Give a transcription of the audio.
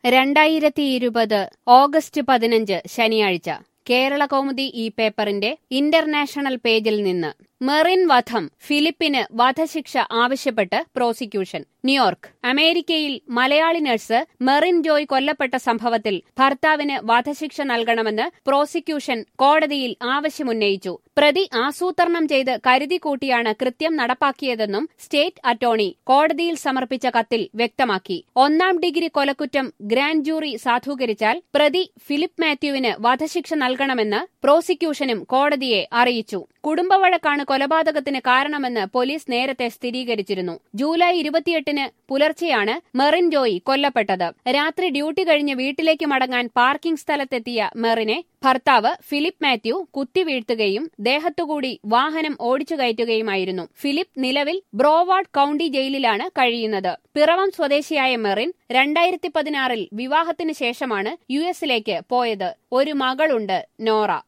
രണ്ടായിരത്തി ഇരുപത് ഓഗസ്റ്റ് പതിനഞ്ച് ശനിയാഴ്ച കേരള കൗമുദി ഈ പേപ്പറിന്റെ ഇന്റർനാഷണൽ പേജിൽ നിന്ന് മെറിൻ വധം ഫിലിപ്പിന് വധശിക്ഷ ആവശ്യപ്പെട്ട് പ്രോസിക്യൂഷൻ ന്യൂയോർക്ക് അമേരിക്കയിൽ മലയാളി നഴ്സ് മെറിൻ ജോയ് കൊല്ലപ്പെട്ട സംഭവത്തിൽ ഭർത്താവിന് വധശിക്ഷ നൽകണമെന്ന് പ്രോസിക്യൂഷൻ കോടതിയിൽ ആവശ്യമുന്നയിച്ചു പ്രതി ആസൂത്രണം ചെയ്ത് കരുതി കൂട്ടിയാണ് കൃത്യം നടപ്പാക്കിയതെന്നും സ്റ്റേറ്റ് അറ്റോർണി കോടതിയിൽ സമർപ്പിച്ച കത്തിൽ വ്യക്തമാക്കി ഒന്നാം ഡിഗ്രി കൊലക്കുറ്റം ഗ്രാൻഡ് ജൂറി സാധൂകരിച്ചാൽ പ്രതി ഫിലിപ്പ് മാത്യുവിന് വധശിക്ഷ നൽകണമെന്ന് പ്രോസിക്യൂഷനും കോടതിയെ അറിയിച്ചു കുടുംബവഴക്കാണ് കൊലപാതകത്തിന് കാരണമെന്ന് പോലീസ് നേരത്തെ സ്ഥിരീകരിച്ചിരുന്നു ജൂലൈ ഇരുപത്തിയെട്ടിന് പുലർച്ചെയാണ് മെറിൻ ജോയി കൊല്ലപ്പെട്ടത് രാത്രി ഡ്യൂട്ടി കഴിഞ്ഞ് വീട്ടിലേക്ക് മടങ്ങാൻ പാർക്കിംഗ് സ്ഥലത്തെത്തിയ മെറിനെ ഭർത്താവ് ഫിലിപ്പ് മാത്യു കുത്തിവീഴ്ത്തുകയും ദേഹത്തുകൂടി വാഹനം ഓടിച്ചു കയറ്റുകയുമായിരുന്നു ഫിലിപ്പ് നിലവിൽ ബ്രോവാർഡ് കൌണ്ടി ജയിലിലാണ് കഴിയുന്നത് പിറവം സ്വദേശിയായ മെറിൻ രണ്ടായിരത്തി പതിനാറിൽ വിവാഹത്തിന് ശേഷമാണ് യു എസിലേക്ക് പോയത് ഒരു മകളുണ്ട് നോറ